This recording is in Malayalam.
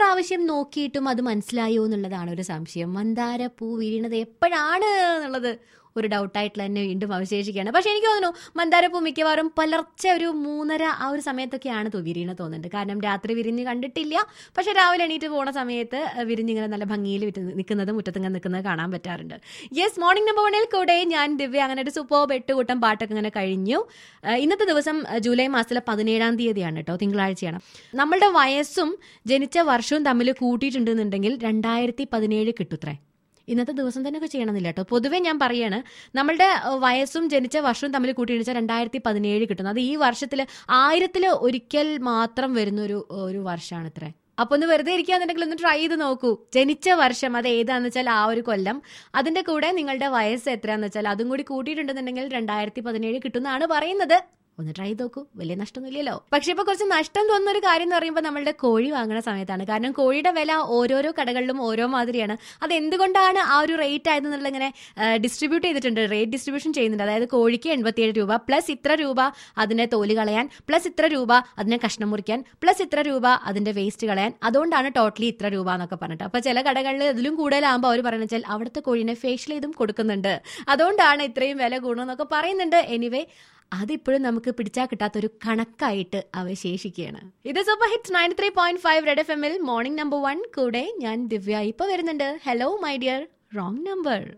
പ്രാവശ്യം നോക്കിയിട്ടും അത് മനസ്സിലായോ എന്നുള്ളതാണ് ഒരു സംശയം മന്ദാര പൂ വീണത് എപ്പോഴാണ് എന്നുള്ളത് ഒരു ഡൗട്ടായിട്ടുള്ള തന്നെ വീണ്ടും അവശേഷിക്കുകയാണ് പക്ഷെ എനിക്ക് തോന്നുന്നു മന്ദാരപ്പൂ മിക്കവാറും പുലർച്ചെ ഒരു മൂന്നര ആ ഒരു സമയത്തൊക്കെയാണ് തോ വിരിയണ തോന്നുന്നുണ്ട് കാരണം രാത്രി വിരിഞ്ഞ് കണ്ടിട്ടില്ല പക്ഷെ രാവിലെ എണീറ്റ് പോണ സമയത്ത് വിരിഞ്ഞിങ്ങനെ നല്ല ഭംഗിയിൽ വിറ്റ് നിൽക്കുന്നത് മുറ്റത്തിങ്ങനെ നിൽക്കുന്നത് കാണാൻ പറ്റാറുണ്ട് യെസ് മോർണിംഗ് നമ്പർ വണ്ണിൽ കൂടെ ഞാൻ ദിവ്യ അങ്ങനെ ഒരു സൂപ്പർ എട്ടുകൂട്ടം പാട്ടൊക്കെ ഇങ്ങനെ കഴിഞ്ഞു ഏഹ് ഇന്നത്തെ ദിവസം ഏഹ് ജൂലൈ മാസത്തിലെ പതിനേഴാം തീയതിയാണ് കേട്ടോ തിങ്കളാഴ്ചയാണ് നമ്മളുടെ വയസ്സും ജനിച്ച വർഷവും തമ്മിൽ കൂട്ടിയിട്ടുണ്ടെന്നുണ്ടെങ്കിൽ രണ്ടായിരത്തി പതിനേഴ് കിട്ടുത്രേ ഇന്നത്തെ ദിവസം തന്നെ ഒക്കെ ചെയ്യണമെന്നില്ല കേട്ടോ പൊതുവേ ഞാൻ പറയാണ് നമ്മളുടെ ഏഹ്, വയസ്സും ജനിച്ച വർഷവും തമ്മിൽ കൂട്ടിയിടിച്ചാൽ രണ്ടായിരത്തി പതിനേഴ് കിട്ടുന്നു അത് ഈ വർഷത്തിൽ ആയിരത്തിൽ ഒരിക്കൽ മാത്രം വരുന്ന ഒരു ഒരു വർഷമാണ് ഇത്രേ അപ്പൊ ഒന്ന് വെറുതെ ഇരിക്കാന്നുണ്ടെങ്കിൽ ഒന്ന് ട്രൈ ചെയ്ത് നോക്കൂ ജനിച്ച വർഷം അത് ഏതാന്ന് വെച്ചാൽ ആ ഒരു കൊല്ലം അതിന്റെ കൂടെ നിങ്ങളുടെ വയസ്സ് എത്രയാന്ന് വെച്ചാൽ അതും കൂടി കൂട്ടിയിട്ടുണ്ടെന്നുണ്ടെങ്കിൽ രണ്ടായിരത്തി പതിനേഴ് കിട്ടുന്നതാണ് പറയുന്നത് ഒന്ന് ട്രൈ ചെയ്ത് നോക്കൂ വലിയ നഷ്ടമൊന്നുമില്ലല്ലോ പക്ഷെ ഇപ്പൊ കുറച്ച് നഷ്ടം തോന്നുന്ന ഒരു കാര്യം എന്ന് പറയുമ്പോൾ നമ്മളുടെ കോഴി വാങ്ങുന്ന സമയത്താണ് കാരണം കോഴിയുടെ വില ഓരോരോ കടകളിലും ഓരോ മാതിരിയാണ് അത് എന്തുകൊണ്ടാണ് ആ ഒരു റേറ്റ് ആയതെന്നുള്ള ഇങ്ങനെ ഡിസ്ട്രിബ്യൂട്ട് ചെയ്തിട്ടുണ്ട് റേറ്റ് ഡിസ്ട്രിബ്യൂഷൻ ചെയ്യുന്നുണ്ട് അതായത് കോഴിക്ക് എൺപത്തിയേഴ് രൂപ പ്ലസ് ഇത്ര രൂപ അതിനെ തോല് കളയാൻ പ്ലസ് ഇത്ര രൂപ അതിനെ കഷ്ണം മുറിക്കാൻ പ്ലസ് ഇത്ര രൂപ അതിന്റെ വേസ്റ്റ് കളയാൻ അതുകൊണ്ടാണ് ടോട്ടലി ഇത്ര രൂപ എന്നൊക്കെ പറഞ്ഞിട്ട് അപ്പൊ ചില കടകളിൽ ഇതിലും കൂടുതലാകുമ്പോൾ അവർ പറയുന്നത് വെച്ചാൽ അവിടുത്തെ കോഴിനെ ഫേഷ്യൽ ചെയ്തും കൊടുക്കുന്നുണ്ട് അതുകൊണ്ടാണ് ഇത്രയും വില കൂടുന്നൊക്കെ പറയുന്നുണ്ട് എനിവേ അതിപ്പോഴും നമുക്ക് പിടിച്ചാൽ കിട്ടാത്തൊരു കണക്കായിട്ട് അവശേഷിക്കുകയാണ് ഇത് super hits nine three point five red F എമ്മിൽ മോർണിംഗ് നമ്പർ വൺ കൂടെ ഞാൻ ദിവ്യ ഇപ്പൊ വരുന്നുണ്ട് hello my dear wrong number